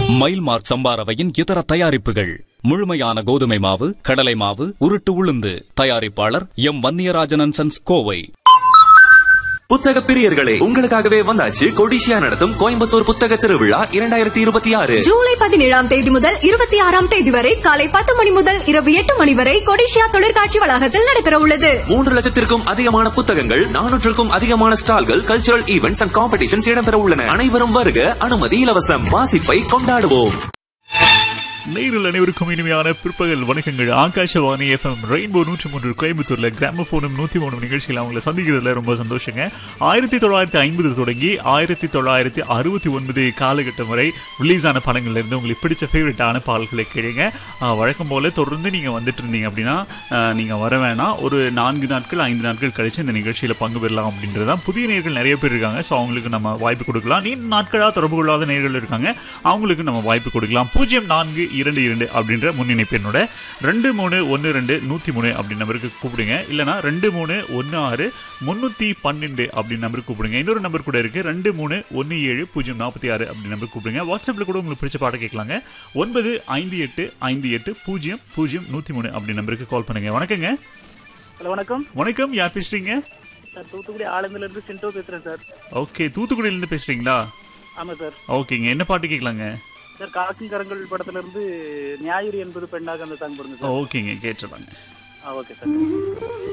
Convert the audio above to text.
மைல்மார்க் சம்பாரவையின் இதர தயாரிப்புகள் முழுமையான கோதுமை மாவு கடலை மாவு உருட்டு உளுந்து தயாரிப்பாளர் எம் வன்னியராஜன் சன்ஸ் கோவை புத்தக பிரியர்களே உங்களுக்காகவே வந்தாச்சு கொடிசியா நடத்தும் கோயம்புத்தூர் புத்தக திருவிழா இரண்டாயிரத்தி இருபத்தி ஆறு ஜூலை பதினேழாம் தேதி முதல் இருபத்தி ஆறாம் தேதி வரை காலை பத்து மணி முதல் இரவு எட்டு மணி வரை கொடிஷியா தொழிற்காட்சி வளாகத்தில் நடைபெற உள்ளது மூன்று லட்சத்திற்கும் அதிகமான புத்தகங்கள் நானூற்றுக்கும் அதிகமான ஸ்டால்கள் கல்ச்சுரல் ஈவெண்ட்ஸ் அண்ட் காம்படிஷன்ஸ் இடம்பெற உள்ளன அனைவரும் வருக அனுமதி இலவசம் வாசிப்பை கொண்டாடுவோம் நேரில் அனைவருக்கும் இனிமையான பிற்பகல் வணக்கங்கள் ஆகாஷவாணி எஃப்எம் ரெயின்போ நூற்றி மூன்று கோயம்புத்தூர்ல கிராமபோனும் நூற்றி மூணு நிகழ்ச்சியில் அவங்களை சந்திக்கிறதுல ரொம்ப சந்தோஷங்க ஆயிரத்தி தொள்ளாயிரத்தி ஐம்பது தொடங்கி ஆயிரத்தி தொள்ளாயிரத்தி அறுபத்தி ஒன்பது காலகட்டம் வரை ரிலீஸ் ஆன படங்கள்ல இருந்து உங்களுக்கு பிடிச்ச ஃபேவரட்டான பாடல்களை கேளுங்க ஆஹ், வழக்கம் போல தொடர்ந்து நீங்க வந்துட்டு இருந்தீங்க அப்படின்னா ஆஹ், நீங்க வர வேணாம் ஒரு நான்கு நாட்கள் ஐந்து நாட்கள் கழிச்சு இந்த நிகழ்ச்சியில பங்கு பெறலாம் அப்படின்றதான் புதிய நேர்கள் நிறைய பேர் இருக்காங்க ஸோ அவங்களுக்கு நம்ம வாய்ப்பு கொடுக்கலாம் நீண்ட நாட்களாக தொடர்பு கொள்ளாத நேர்கள் இருக்காங்க அவங்களுக்கு நம்ம வாய்ப்பு கொடுக்கலாம் பூஜ்ஜியம் நான்கு இரண்டு இரண்டு அப்படின்ற முன்னிணைப்பு என்னோட ரெண்டு மூணு ஒன்று ரெண்டு நூற்றி மூணு அப்படின்னு நம்பருக்கு கூப்பிடுங்க இல்லைனா ரெண்டு மூணு ஒன்று ஆறு முந்நூற்றி பன்னெண்டு அப்படின்னு நம்பருக்கு கூப்பிடுங்க இன்னொரு நம்பர் கூட இருக்குது ரெண்டு மூணு ஒன்று ஏழு பூஜ்ஜியம் நாற்பத்தி ஆறு அப்படின்னு நம்பருக்கு கூப்பிடுங்க வாட்ஸ்அப்பில் கூட உங்களுக்கு பிடிச்ச பாட்டை கேட்கலாங்க ஒன்பது ஐந்து எட்டு ஐந்து எட்டு பூஜ்ஜியம் பூஜ்ஜியம் நூற்றி மூணு அப்படி நம்பருக்கு கால் பண்ணுங்க வணக்கங்க ஹலோ வணக்கம் வணக்கம் யார் பேசுறீங்க சார் தூத்துக்குடி ஆலந்தில இருந்து சிண்டோ பேசுறேன் சார் ஓகே தூத்துக்குடியிலேருந்து பேசுறீங்களா ஆமா சார் ஓகேங்க என்ன பாட்டு கேட்கலாங்க சார் காக்கும் கரங்கள் படத்துல இருந்து ஞாயிறு என்பது பெண்ணாக அந்த சாங் போடுங்க சார் ஓகேங்க கேட்டுருவாங்க ஆ ஓகே சார்